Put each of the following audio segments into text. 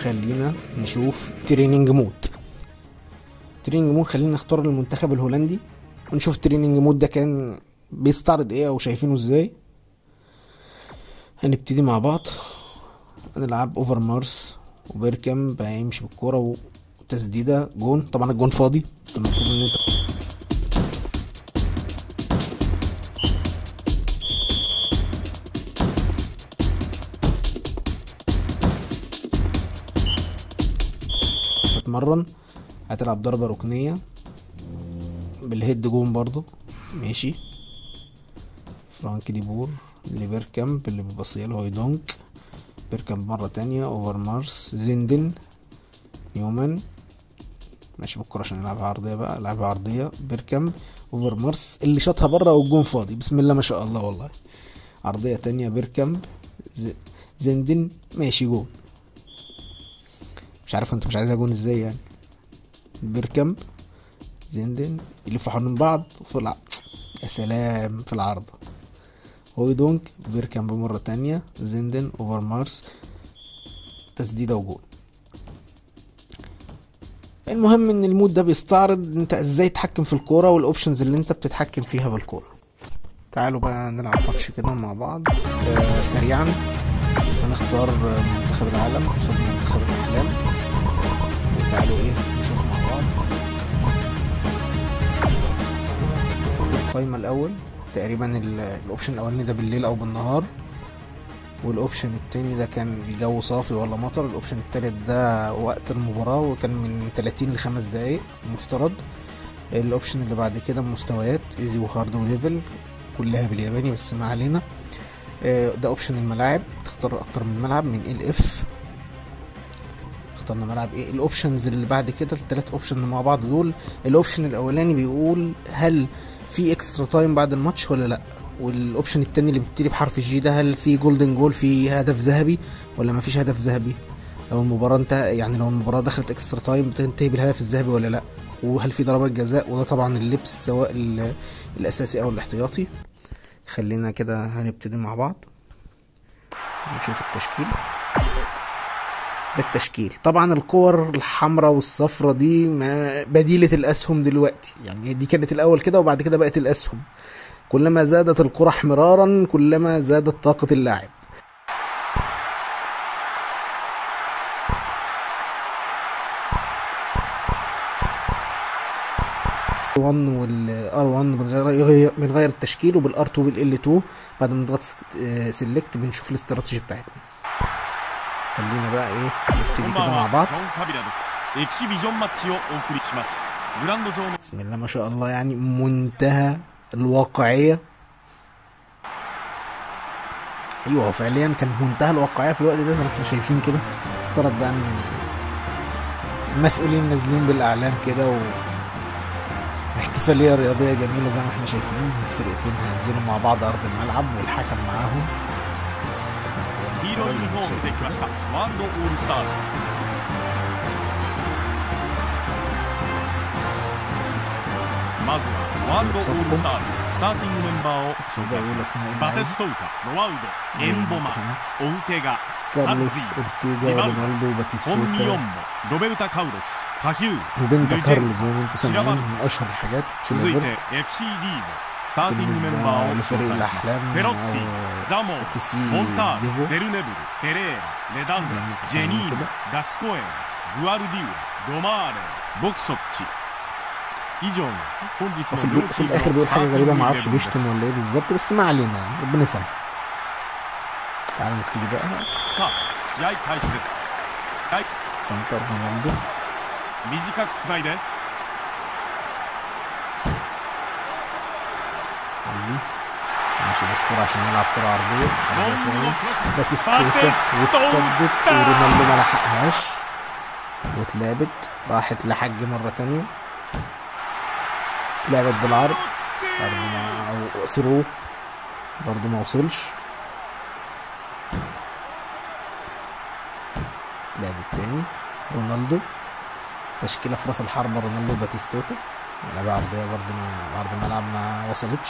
وخلينا نشوف تريننج مود تريننج مود خلينا نختار المنتخب الهولندي ونشوف تريننج مود ده كان بيستعرض ايه او شايفينه ازاي هنبتدي مع بعض هنلعب اوفر مارس وبيركامب هيمشي بالكوره وتسديده جون طبعا الجون فاضي انت المفروض ان انت تتمرن هتلعب ضربة ركنية بالهيد جون برضو ماشي فرانك دي بور اللي بيركامب اللي بيبصيها له هويدونك بيركامب مرة تانية اوفر مارس زيندن نيومان ماشي بالكرة عشان يلعبها عرضية بقى لعبها عرضية بيركامب اوفر مارس اللي شاطها بره والجون فاضي بسم الله ما شاء الله والله عرضية تانية بيركامب ز- زيندن ماشي جون مش عارف انت مش عايزها جون ازاي يعني بيركامب زيندن يلفوا حوالين بعض وفي الع... يا سلام في العارضة هويدونك بيركامب مرة تانية زيندن اوفر مارس تسديدة وجول المهم ان المود ده بيستعرض انت ازاي تتحكم في الكورة والاوبشنز اللي انت بتتحكم فيها بالكورة تعالوا بقى نلعب ماتش كده مع بعض آه سريعا هنختار آه، منتخب العالم قصاد منتخب الاحلام تعالوا ايه نشوف مع بعض القايمة الأول تقريبا ال- الأوبشن الأولاني ده بالليل أو بالنهار والأوبشن التاني ده كان الجو صافي ولا مطر الأوبشن التالت ده وقت المباراة وكان من 30 لخمس دقايق مفترض الأوبشن اللي بعد كده مستويات ايزي وهارد وليفل كلها بالياباني بس ما علينا آه، ده اوبشن الملاعب تختار اكتر من ملعب من ال اف اخترنا ملعب ايه الاوبشنز اللي بعد كده التلات اوبشن مع بعض دول الاوبشن الاولاني بيقول هل في اكسترا تايم بعد الماتش ولا لا والاوبشن التاني اللي بيبتدي بحرف الجي ده هل في جولدن جول في هدف ذهبي ولا ما فيش هدف ذهبي لو المباراه انتهى يعني لو المباراه دخلت اكسترا تايم بتنتهي بالهدف الذهبي ولا لا وهل في ضربات جزاء وده طبعا اللبس سواء ال- الاساسي او الاحتياطي خلينا كده هنبتدي مع بعض نشوف التشكيل ده التشكيل طبعا الكور الحمراء والصفراء دي ما بديلة الأسهم دلوقتي يعني دي كانت الأول كده وبعد كده بقت الأسهم كلما زادت الكرة احمرارا كلما زادت طاقة اللاعب R1 وال R1 بنغير بنغير التشكيل وبال R2 وبال L2 بعد ما نضغط سيلكت بنشوف الاستراتيجي بتاعتنا خلينا بقى ايه こ نبتدي ん كده ばん مع は بعض ジョン・ファビラですエキシビジョンマッチをお送りしますグランド上の بسم الله ما شاء الله يعني منتهى الواقعية ايوه هو فعليا كان منتهى الواقعية في الوقت ده زي ما احنا شايفين كده افترض بقى ان المسؤولين نازلين بالاعلام كده و احتفالية رياضية جميلة زي ما احنا شايفين الفرقتين هينزلوا مع بعض أرض الملعب والحكم معاهم 黄色いユニフォームできましたワールドオールスターズまずはワールドオールスターズスターティングメンバーを紹介しますバテストウタロワウドエンボマオウテガ كارلوس ハッビ اورتيجا رونالدو ーホンミヨ باتيستوتا ンボロベルタ・カウロスタヒュー وبنتا ルジェン كارلوس زي ما انتم سامعين من اشهر الحاجات 続い تشيلفر て FC リーグスターティングメンバーを بالنسبة 紹 لفريق 介します الأحلام ペロッツィ أو ザモン FC モンタール ديفو デルネブルテレーラレダンザ زي ما انتم ジェニ سامعين ーム كده ガスコエングアルディウラドマーレンボクソッチ以上が本日 وفي の البي... 両 في チーム الاخر の بيقول スター حاجه ティ غريبه ング ما イレ اعرفش ブンです بيشتم ولا ايه بالظبط بس ما علينا يعني ربنا يسامحه تعالوا نبتدي بقى さあ試合開始ですはい سنتر رونالدو 短くつないで علي ماشي بالكرة عشان يلعب كرة عرضية ロ عرضية ング ثاني のクロス باتيستوتا باتيستوتا. واتسدت ورونالدو ما لحقهاش واتلعبت راحت لحج مرة تانية اتلعبت بالعرض برضه ما او ثرو برضه ما وصلش اتلعبت تاني رونالدو تشكيلة في راس الحربة رونالدو باتيستوتا لعبة عرضية برضه ما عرض الملعب ما وصلتش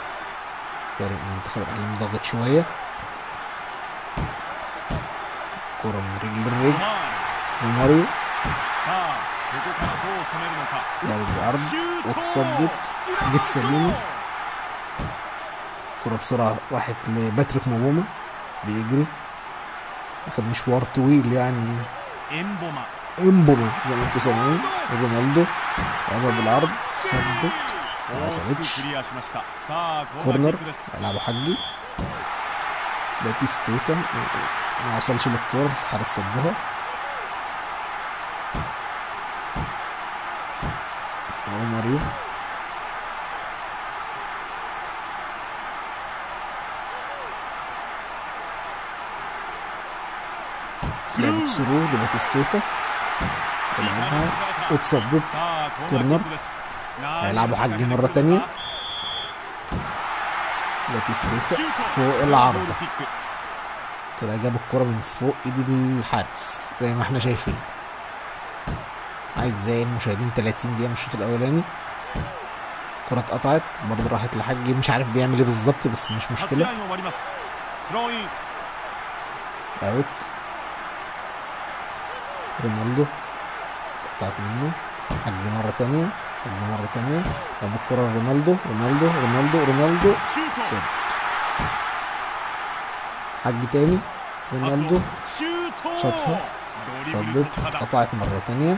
فريق منتخب الأهلي ضاغط شوية كرة من رجل للرجل وماريو さあここからどう攻めるのか لعبت بعرض シュート واتصدت جت سليمة كرة بسرعة راحت لباتريك موبوما بيجري اخد مشوار طويل يعني エンボマ امبولو زي ما انتوا سامعين رونالدو لعبها بالعرض صدت ما 大きく وصلتش クリアしましたさあコーナーキ كورنر ックです لعبه حجي باتيستوتا ما وصلش للكورة الحارس صدها اهو ماريو لعبة سرور لباتيستوتا ولعبها واتصدت さあコーナーキックです هيلعبوا حجي مرة تانية باتيستوتا فوق العارضة طلع جاب الكرة من فوق ايد الحارس زي ما احنا شايفين عايز زي المشاهدين 30 دقيقة من الشوط الأولاني الكرة اتقطعت برضه راحت لحجي مش عارف بيعمل ايه بالظبط بس مش 8 مشكلة ライン終わりますスローイン اوت رونالدو قطعت منه حجي مرة تانية حجي مرة تانية جاب الكرة لرونالدو رونالدو رونالدو رونالدو シュート سد حجي تاني パスを رونالدو シュート شاطها ドリブル صدت 突破だ قطعت مرة تانية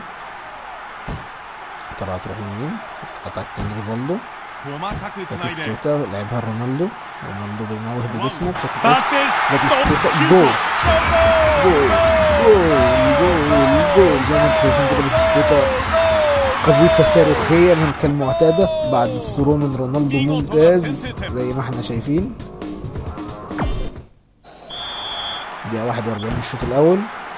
طلعت تروح يمين قطعت تاني ريفالدو 細かくつないで باتيستوتا لعبها رونالدو رونالدو بيموه بجسمه بشكل バ كويس テスト باتيستوتا シュー جول ト جول جول جول جول زي ما انتم شايفين كده باتيستوتا قذيفة صاروخية من كالمعتادة بعد السرور من رونالدو ممتاز زي ما احنا شايفين دقيقة 41 من الشوط الأول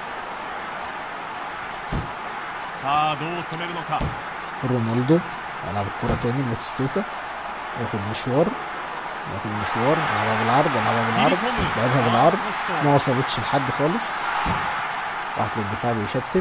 さあどう攻めるのか رونالدو يلعب الكرة تاني لباتيستوتا ياخد مشوار ياخد مشوار يلعبها بالعرض يلعبها 切り بالعرض 込む لعبها بالعرض ポスト ما وصلتش لحد خالص راحت للدفاع بيشتت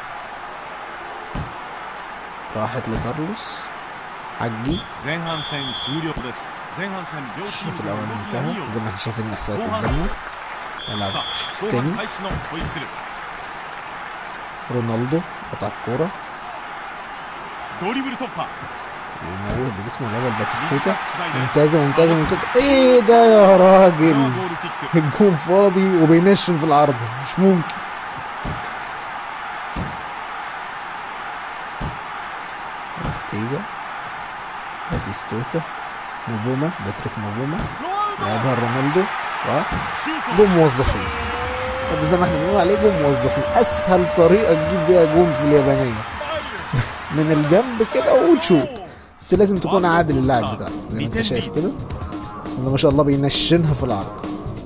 راحت لكارلوس حجي 前半戦終了です前半戦両チー الشوط ムとも الاول 動きがいい انتهى ようで زي す ما احنا شايفين الاحصائيات قدامنا يلعب さあ الشوط 後 التاني 半開始のホイッスル رونالدو قطع الكورة ドリブル突破 ويموه بجسمه لعبها 短 لباتيستوتا くつないで ممتازة ممتازة ممتازة ايه ده يا これは راجل ゴールキック الجون فاضي وبينشن في العرض مش ممكن اورتيجا باتيستوتا موبوما باتريك موبوما ロナウ لعبها رونالدو راح ドシュート جون موظفين ده زي ما احنا بنقول عليه جون موظفين اسهل طريقه تجيب بيها جون في اليابانيه من الجنب كده وتشوت بس لازم تكون عادل اللاعب بتاعك زي ما انت شايف كده بسم الله ما شاء الله بينشنها في العرض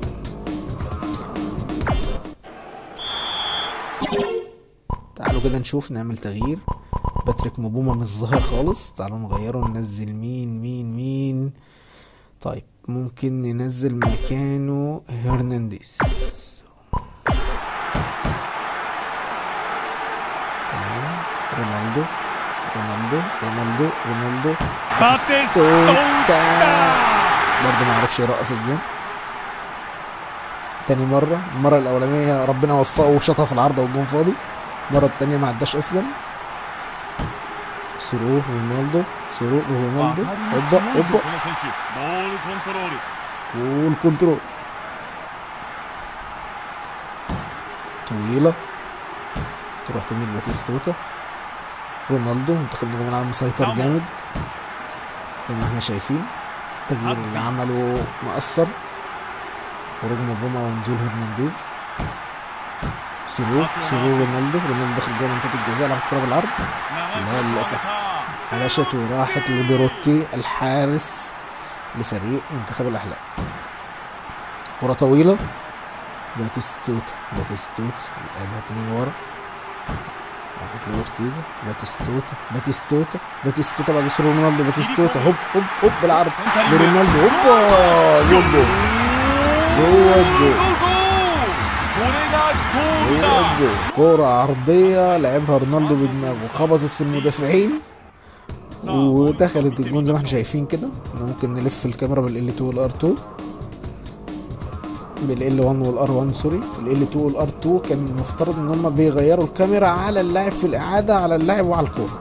تعالوا كده نشوف نعمل تغيير باتريك موبوما مش ظاهر خالص تعالوا نغيره ننزل مين مين مين طيب ممكن ننزل مكانه هرنانديز تمام رونالدو رونالدو رونالدو رونالدو バテスト توتا برضه ما عرفش يرقص الجون تاني مرة المرة الأولانية ربنا وفقه وشاطها في العارضة والجون فاضي المرة التانية ما عداش أصلا سرور رونالدو سرور رونالدو 当たり اوبا も強いぞ اوبا この選手ボールコントロール والكنترول طويلة تروح تاني لباتيستوتا رونالدو منتخب نجوم العالم مسيطر جامد زي ما احنا شايفين التغيير اللي عمله مأثر خروج موبوما ونزول هرنانديز سرور سرور رونالدو رونالدو داخل جوه منطقة الجزاء لعب الكرة بالعرض 長い لا パスを上げ للأسف た علاشت وراحت لبيروتي الحارس لفريق منتخب الأحلام كرة طويلة باتيستوتا باتيستوتا لعبها تاني لورا راحت لأورتيجا باتيستوتا باتيستوتا باتيستوتا بعد سرور رونالدو باتيستوتا هوب هوب هوب بالعرض لرونالدو هوبا جول جول جوه الجول これがゴール جوه だ الجول كرة عرضية لعبها رونالدو بدماغه خبطت في المدافعين ودخلت الجون زي ما احنا شايفين كده ممكن نلف الكاميرا بالال 2 والار 2 بالال 1 والار 1 سوري والال 2 والار 2 كان المفترض ان هم بيغيروا الكاميرا على اللاعب في الاعاده على اللاعب وعلى الكوره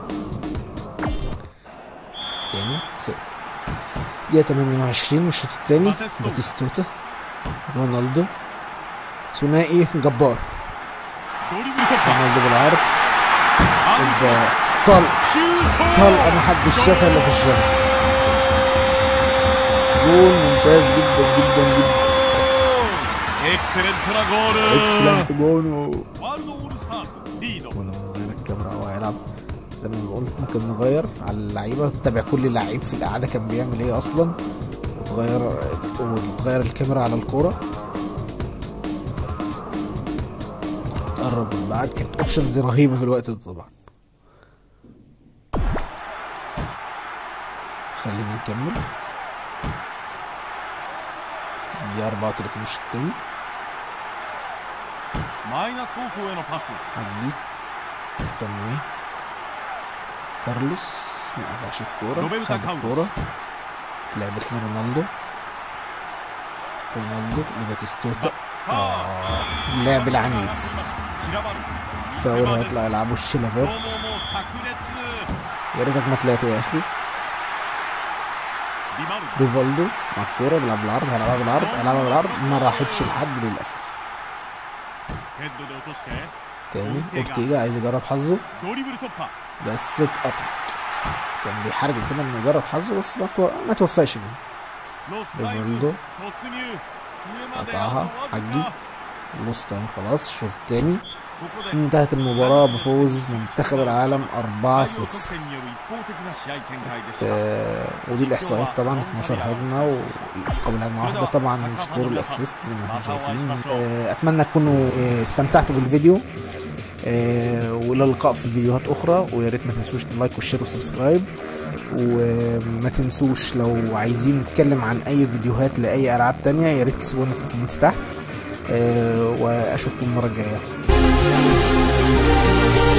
تاني سوري دقيقة 28 الشوط التاني باتيستوتا رونالدو ثنائي جبار ドリブル突破 رونالدو بالعرض アウ يبقى طلق トシュート طلقة محدش شافها الا في الشبكة جول ممتاز جدا جدا جدا エクセレントなゴール اكسلنت جون ワールドオールスターズリード ونغير الكاميرا هو هيلعب زي ما بقول ممكن نغير على اللعيبه تتابع كل لعيب في القعده كان بيعمل ايه اصلا وتغير وتغير الكاميرا على الكوره تقرب من بعد كانت اوبشنز رهيبه في الوقت ده طبعا خلينا نكمل دي 34 الشوط التاني マイナス方向へのパス عدي تمويه كارلوس ما قطعش الكورة روبرتا خد كارلوس. الكورة اتلعبت لرونالدو رونالدو لباتيستوتا ファー آه اللعب العنيف 散らばる فاول هيطلع يلعبوا الشيلافيرت もうもう炸裂 يا ريتك ما طلعت يا اخي リバルド ريفالدو مع الكورة بيلعب بالعرض هيلعبها بالعرض هيلعبها بالعرض ما راحتش لحد للأسف ヘッドで落として تاني اورتيجا عايز يجرب حظه ドリブル突破 بس اتقطعت كان بيحارب كده انه يجرب حظه بس ما تو- ما توفاش فيه ノースライブ ريفالدو 突入上まで قطعها あとわず حجي か نص تايم خلاص الشوط التاني ここで انتهت المباراة بفوز منتخب العالم 4-0 大量得点による一方的な試合展開でした آه، ودي الاحصائيات طبعا 12 هجمه والافقى بالهجمه واحده طبعا سكور الاسيست زي ما احنا شايفين آه، اتمنى تكونوا آه، استمتعتوا بالفيديو آه، والى اللقاء في فيديوهات اخرى ويا ريت ما تنسوش اللايك والشير والسبسكرايب وما تنسوش لو عايزين نتكلم عن اي فيديوهات لاي العاب تانية يا ريت تسيبونا في الكومنتس تحت آه، واشوفكم المره الجايه